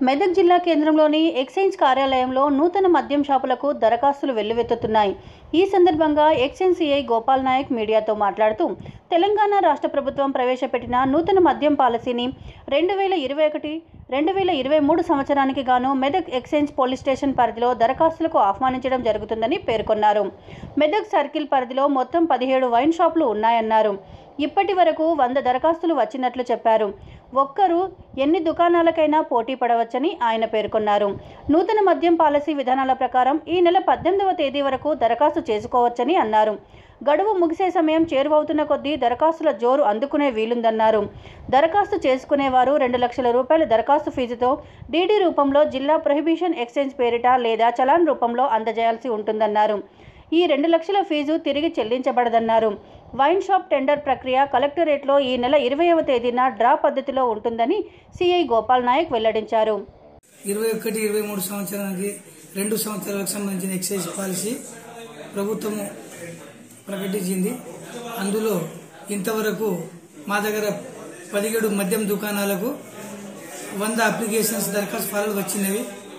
మెదక్ జిల్లా కేంద్రంలోని ఎక్సైజ్ కార్యాలయంలో నూతన మద్యం షాపులకు దరఖాస్తులు వెల్లువెత్తుతున్నాయి ఈ సందర్భంగా ఎక్సైజ్ సిఐ గోపాల్ నాయక్ మీడియాతో మాట్లాడుతూ తెలంగాణ రాష్ట్ర ప్రభుత్వం ప్రవేశపెట్టిన నూతన మద్యం పాలసీని రెండు వేల ఇరవై ఒకటి రెండు వేల ఇరవై మూడు సంవత్సరానికి గాను మెదక్ ఎక్సైజ్ పోలీస్ స్టేషన్ పరిధిలో దరఖాస్తులకు ఆహ్వానించడం జరుగుతుందని పేర్కొన్నారు మెదక్ సర్కిల్ పరిధిలో మొత్తం పదిహేడు వైన్ షాపులు ఉన్నాయన్నారు ఇప్పటి వరకు వంద దరఖాస్తులు వచ్చినట్లు చెప్పారు ఒక్కరు ఎన్ని దుకాణాలకైనా పోటీ పడవచ్చని ఆయన పేర్కొన్నారు నూతన మద్యం పాలసీ విధానాల ప్రకారం ఈ నెల పద్దెనిమిదవ తేదీ వరకు దరఖాస్తు చేసుకోవచ్చని అన్నారు గడువు ముగిసే సమయం చేరువవుతున్న కొద్దీ దరఖాస్తుల జోరు అందుకునే వీలుందన్నారు దరఖాస్తు చేసుకునేవారు రెండు లక్షల రూపాయల దరఖాస్తు ఫీజుతో డీడీ రూపంలో జిల్లా ప్రొహిబిషన్ ఎక్స్చేంజ్ పేరిట లేదా చలాన్ రూపంలో అందజేయాల్సి ఉంటుందన్నారు ఈ రెండు లక్షల ఫీజు తిరిగి చెల్లించబడదన్నారు వైన్ షాప్ టెండర్ ప్రక్రియ కలెక్టరేట్లో ఈ నెల ఇరవైవ తేదీన డ్రా పద్ధతిలో ఉంటుందని సిఐ గోపాల్ నాయక్ వెల్లడించారు ఇరవై ఒకటి ఇరవై మూడు సంవత్సరానికి రెండు సంవత్సరాలకు సంబంధించిన ఎక్సైజ్ పాలసీ ప్రభుత్వము ప్రకటించింది అందులో ఇంతవరకు మా దగ్గర పదిహేడు మద్యం దుకాణాలకు వంద అప్లికేషన్స్ దరఖాస్తు ఫారాలు వచ్చినవి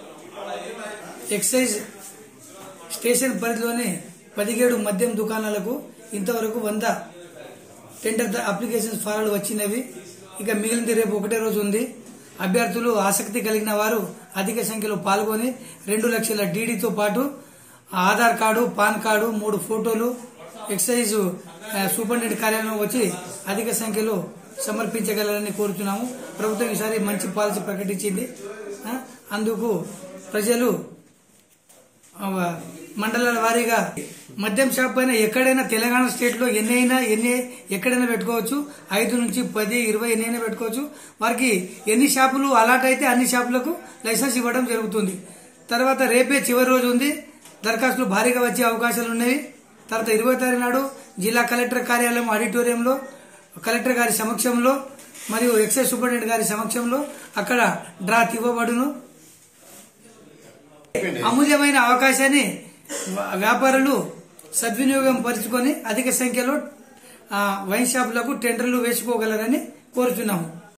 ఎక్సైజ్ స్టేషన్ పరిధిలోని పదిహేడు మద్యం దుకాణాలకు ఇంతవరకు వంద టెండర్ ద- అప్లికేషన్స్ ఫారాలు వచ్చినవి ఇక మిగిలింది రేపు ఒకటే రోజు ఉంది అభ్యర్థులు ఆసక్తి కలిగిన వారు అధిక సంఖ్యలో పాల్గొని రెండు లక్షల డీడీతో పాటు ఆధార్ కార్డు పాన్ కార్డు మూడు ఫోటోలు ఎక్సైజ్ ఆ, సూపరింటెండెంట్ కార్యాలయం వచ్చి అధిక సంఖ్యలో సమర్పించగలరని కోరుతున్నాము ప్రభుత్వం ఈసారి మంచి పాలసీ ప్రకటించింది ఆ, అందుకు ప్రజలు ఆ, మండలాల వారీగా మద్యం షాప్ పైన ఎక్కడైనా తెలంగాణ స్టేట్ లో ఎన్నైనా ఎన్ని ఎక్కడైనా పెట్టుకోవచ్చు ఐదు నుంచి పది ఇరవై ఎన్నైనా పెట్టుకోవచ్చు వారికి ఎన్ని షాపులు అలాట్ అయితే అన్ని షాపులకు లైసెన్స్ ఇవ్వడం జరుగుతుంది తర్వాత రేపే చివరి రోజు ఉంది దరఖాస్తులు భారీగా వచ్చే అవకాశాలు ఉన్నాయి తర్వాత ఇరవై తారీఖు నాడు జిల్లా కలెక్టర్ కార్యాలయం ఆడిటోరియంలో కలెక్టర్ గారి సమక్షంలో మరియు ఎక్సైజ్ సూపరింటెండెంట్ గారి సమక్షంలో అక్కడ డ్రా తీవ్వబడును అమూల్యమైన అవకాశాన్ని వా- వ్యాపారులు సద్వినియోగం పరుచుకొని అధిక సంఖ్యలో ఆ, వైన్ షాపులకు టెండర్లు వేసుకోగలరని కోరుతున్నాము